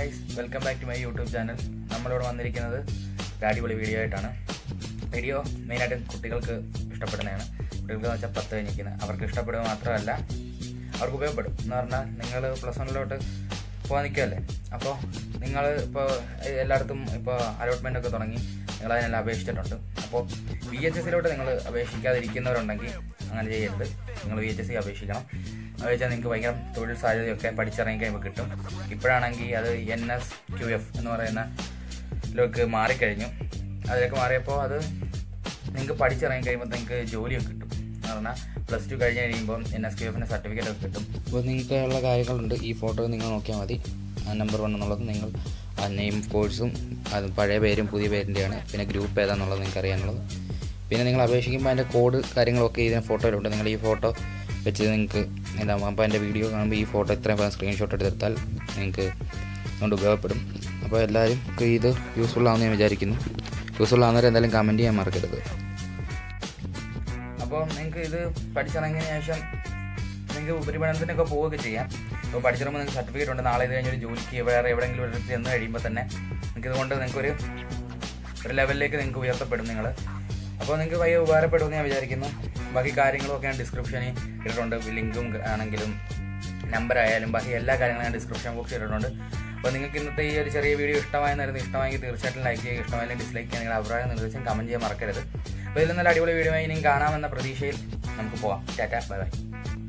guys welcome back to my YouTube channel നമ്മളിവിടെ വന്നിരിക്കുന്നത് ഒരു അടിപൊളി വീഡിയോ ആയിട്ടാണ് വീഡിയോ മെയിനായിട്ട് കുട്ടികൾക്ക് ഇഷ്ടപ്പെടുന്നതാണ് കുട്ടികൾക്ക് എന്ന് വെച്ചാൽ പത്ത് കഴിഞ്ഞിരിക്കുന്നത് അവർക്ക് ഇഷ്ടപ്പെടുക മാത്രമല്ല അവർക്ക് ഉപയോഗപ്പെടും എന്ന് പറഞ്ഞാൽ നിങ്ങൾ പ്ലസ് വണ്ണിലോട്ട് പോകാൻ നിൽക്കുമല്ലേ അപ്പോൾ നിങ്ങൾ ഇപ്പോൾ എല്ലായിടത്തും ഇപ്പോൾ അലോട്ട്മെൻ്റ് ഒക്കെ തുടങ്ങി നിങ്ങൾ അതിനെല്ലാം അപേക്ഷിച്ചിട്ടുണ്ട് അപ്പോൾ വി എച്ച് എസിലോട്ട് നിങ്ങൾ അപേക്ഷിക്കാതിരിക്കുന്നവരുണ്ടെങ്കിൽ അങ്ങനെ ചെയ്യരുത് നിങ്ങൾ വി എച്ച് എസ് സി അപേക്ഷിക്കണം അപേക്ഷിച്ചാൽ നിങ്ങൾക്ക് ഭയങ്കര തൊഴിൽ സാധ്യതയൊക്കെ പഠിച്ചിറങ്ങി കഴിയുമ്പോൾ കിട്ടും ഇപ്പോഴാണെങ്കിൽ അത് എൻ എസ് ക്യു എഫ് എന്ന് പറയുന്ന ഇതിലേക്ക് മാറിക്കഴിഞ്ഞു അതിലേക്ക് മാറിയപ്പോൾ അത് നിങ്ങൾക്ക് പഠിച്ചിറങ്ങി കഴിയുമ്പോൾ നിങ്ങൾക്ക് ജോലിയൊക്കെ കിട്ടും എന്ന് പറഞ്ഞാൽ പ്ലസ് ടു കഴിഞ്ഞ് കഴിയുമ്പോൾ എൻ എസ് ക്യു എഫിൻ്റെ സർട്ടിഫിക്കറ്റ് ഒക്കെ കിട്ടും അപ്പോൾ നിങ്ങൾക്ക് ഉള്ള കാര്യങ്ങളുണ്ട് ഈ ഫോട്ടോ നിങ്ങൾ നോക്കിയാൽ മതി ആ നമ്പർ വൺ എന്നുള്ളത് നിങ്ങൾ ആ നെയിം കോഴ്സും അത് പഴയ പേരും പുതിയ പേരിൻ്റെയാണ് പിന്നെ ഗ്രൂപ്പ് ഏതാണെന്നുള്ളത് നിങ്ങൾക്ക് അറിയാനുള്ളത് പിന്നെ നിങ്ങൾ അപേക്ഷിക്കുമ്പോൾ അതിൻ്റെ കോഡ് കാര്യങ്ങളൊക്കെ ഇതിന് ഫോട്ടോയിലുണ്ട് നിങ്ങൾ ഈ ഫോട്ടോ വെച്ച് നിങ്ങൾക്ക് ഇതാകും അപ്പോൾ എൻ്റെ വീഡിയോ കാണുമ്പോൾ ഈ ഫോട്ടോ ഇത്രയും സ്ക്രീൻഷോട്ട് എടുത്തെടുത്താൽ നിങ്ങൾക്ക് അതുകൊണ്ട് ഉപയോഗപ്പെടും അപ്പോൾ എല്ലാവരും ഇത് യൂസ്ഫുൾ ആവുമെന്ന് ഞാൻ വിചാരിക്കുന്നു യൂസ്ഫുൾ ആവുന്നവർ എന്തായാലും കമൻറ്റ് ചെയ്യാൻ മറക്കരുത് അപ്പോൾ നിങ്ങൾക്ക് ഇത് പഠിച്ചിറങ്ങിയതിന് ശേഷം നിങ്ങൾക്ക് ഉപരിപഠനത്തിനൊക്കെ പോവുകയൊക്കെ ചെയ്യാം അപ്പോൾ പഠിച്ചിറങ്ങുമ്പോൾ നിങ്ങൾക്ക് സർട്ടിഫിക്കറ്റ് ഉണ്ട് നാളെ ഇത് കഴിഞ്ഞൊരു ജോലിക്ക് വേറെ എവിടെയെങ്കിലും ഒരു ചെന്ന് കഴിയുമ്പോൾ തന്നെ നിങ്ങൾക്ക് ഇതുകൊണ്ട് നിങ്ങൾക്കൊരു ഒരു ലെവലിലേക്ക് നിങ്ങൾക്ക് ഉയർത്തപ്പെടും നിങ്ങൾ അപ്പോൾ നിങ്ങൾക്ക് ഭയ ഉപകാരപ്പെടുമെന്ന് ഞാൻ വിചാരിക്കുന്നു ബാക്കി കാര്യങ്ങളൊക്കെ ഞാൻ ഡിസ്ക്രിപ്ഷനിൽ ഇട്ടിട്ടുണ്ട് ലിങ്കും ആണെങ്കിലും നമ്പർ ആയാലും ബാക്കി എല്ലാ കാര്യങ്ങളും ഞാൻ ഡിസ്ക്രിപ്ഷൻ ബോക്സിൽ ഇട്ടിട്ടുണ്ട് അപ്പോൾ നിങ്ങൾക്ക് ഇന്നത്തെ ഈ ഒരു ചെറിയ വീഡിയോ ഇഷ്ടമായെന്നായിരുന്നു ഇഷ്ടമായെങ്കിൽ തീർച്ചയായിട്ടും ലൈക്ക് ചെയ്യുക ഇഷ്ടമായാലും ഡിസ്ലൈക്ക് ചെയ്യാൻ നിങ്ങളുടെ അഭിപ്രായം നിർദ്ദേശം കമൻറ്റ് ചെയ്യാൻ മറക്കരുത് അപ്പോൾ ഇതിൽ നല്ല അടിപൊളി വീഡിയോ ഇനിയും കാണാമെന്ന പ്രതീക്ഷയിൽ നമുക്ക് പോവാം ടാറ്റ ബൈ ബൈ